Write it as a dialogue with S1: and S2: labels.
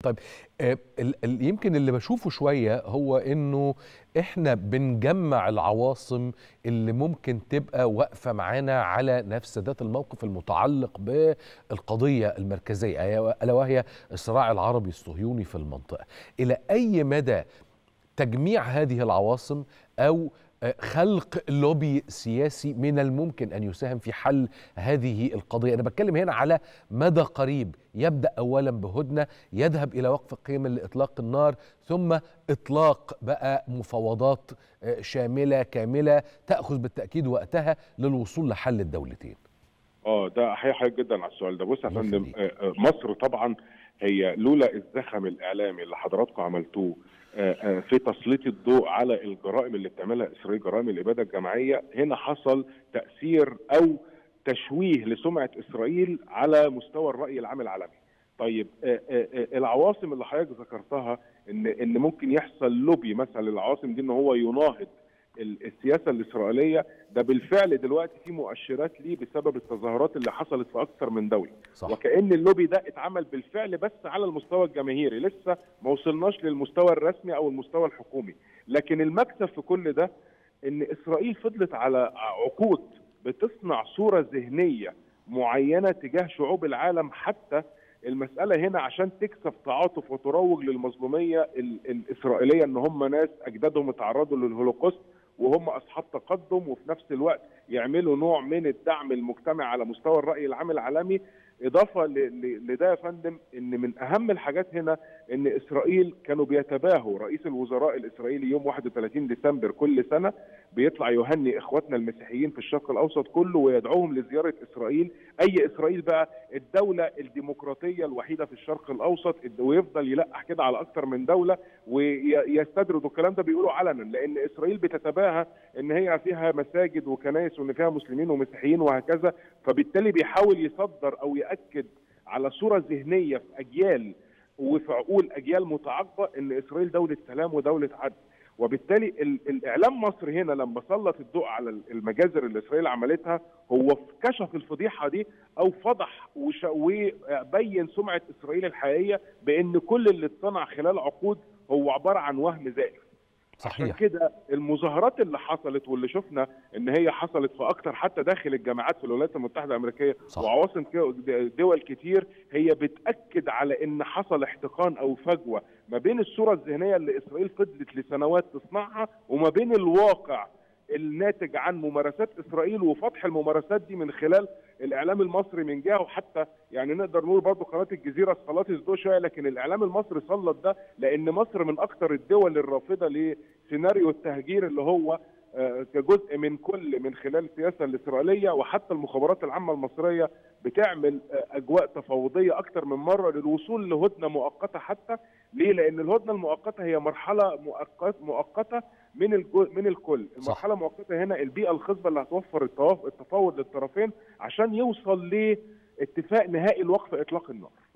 S1: طيب آه، ال- ال- يمكن اللي بشوفه شوية هو انه احنا بنجمع العواصم اللي ممكن تبقى واقفة معانا على نفس ذات الموقف المتعلق بالقضية المركزية أي- ألا وهي الصراع العربي الصهيوني في المنطقة إلى أي مدى تجميع هذه العواصم أو آه، خلق لوبي سياسي من الممكن ان يساهم في حل هذه القضيه، انا بتكلم هنا على مدى قريب يبدا اولا بهدنه يذهب الى وقف قيم لاطلاق النار ثم اطلاق بقى مفاوضات آه، شامله كامله تاخذ بالتاكيد وقتها للوصول لحل الدولتين.
S2: اه ده احيي حضرتك جدا على السؤال ده بص يا
S1: الله
S2: فندم
S1: يخليك.
S2: آه، آه، مصر طبعا هي لولا الزخم الاعلامي اللي حضراتكم عملتوه آه، آه، في تسليط الضوء على الجرائم اللي بتعملها اسرائيل جرائم الاباده الجماعيه هنا حصل تاثير او تشويه لسمعه اسرائيل على مستوى الراي العام العالمي. طيب آه، آه، آه، العواصم اللي حضرتك ذكرتها ان ان ممكن يحصل لوبي مثلا للعواصم دي ان هو يناهض ال- السياسه الاسرائيليه ده بالفعل دلوقتي في مؤشرات ليه بسبب التظاهرات اللي حصلت في اكثر من دوله
S1: صح
S2: وكأن اللوبي ده اتعمل بالفعل بس على المستوى الجماهيري لسه ما وصلناش للمستوى الرسمي او المستوى الحكومي لكن المكسب في كل ده ان اسرائيل فضلت على عقود بتصنع صورة ذهنية معينة تجاه شعوب العالم حتى المسألة هنا عشان تكسب تعاطف وتروج للمظلومية ال- الإسرائيلية إن هم ناس أجدادهم اتعرضوا للهولوكوست وهم أصحاب تقدم وفي نفس الوقت يعملوا نوع من الدعم المجتمع على مستوى الرأي العام العالمي إضافة ل- ل- لده يا فندم إن من أهم الحاجات هنا إن إسرائيل كانوا بيتباهوا رئيس الوزراء الإسرائيلي يوم 31 ديسمبر كل سنة بيطلع يهني إخواتنا المسيحيين في الشرق الأوسط كله ويدعوهم لزيارة إسرائيل أي إسرائيل بقى الدولة الديمقراطية الوحيدة في الشرق الأوسط ويفضل يلقح كده على أكثر من دولة ويستدردوا الكلام ده بيقولوا علنا لأن إسرائيل بتتباهى إن هي فيها مساجد وكنائس وإن فيها مسلمين ومسيحيين وهكذا فبالتالي بيحاول يصدر أو يأكد على صورة ذهنية في أجيال وفي عقول أجيال متعاقبة إن إسرائيل دولة سلام ودولة عدل وبالتالي ال- الاعلام مصر هنا لما سلط الضوء على ال- المجازر اللي اسرائيل عملتها هو كشف الفضيحه دي او فضح وش- وبين سمعه اسرائيل الحقيقيه بان كل اللي اتصنع خلال عقود هو عباره عن وهم زائف عشان
S1: صحيح
S2: كده المظاهرات اللي حصلت واللي شفنا ان هي حصلت في اكتر حتى داخل الجامعات في الولايات المتحده الامريكيه
S1: صح.
S2: وعواصم ك- دول كتير هي بتاكد على ان حصل احتقان او فجوه ما بين الصوره الذهنيه اللي اسرائيل فضلت لسنوات تصنعها وما بين الواقع الناتج عن ممارسات اسرائيل وفتح الممارسات دي من خلال الاعلام المصري من جهه وحتى يعني نقدر نقول برضه قناه الجزيره سلطت الضوء شويه لكن الاعلام المصري سلط ده لان مصر من اكثر الدول الرافضه لسيناريو التهجير اللي هو آه، كجزء من كل من خلال السياسه الاسرائيليه وحتى المخابرات العامه المصريه بتعمل آه، اجواء تفاوضيه اكثر من مره للوصول لهدنه مؤقته حتى ليه؟ لان الهدنه المؤقته هي مرحله مؤقت مؤقته من الجو من الكل،
S1: صح.
S2: المرحله المؤقته هنا البيئه الخصبه اللي هتوفر التواف- التفاوض للطرفين عشان يوصل لاتفاق نهائي لوقف اطلاق النار.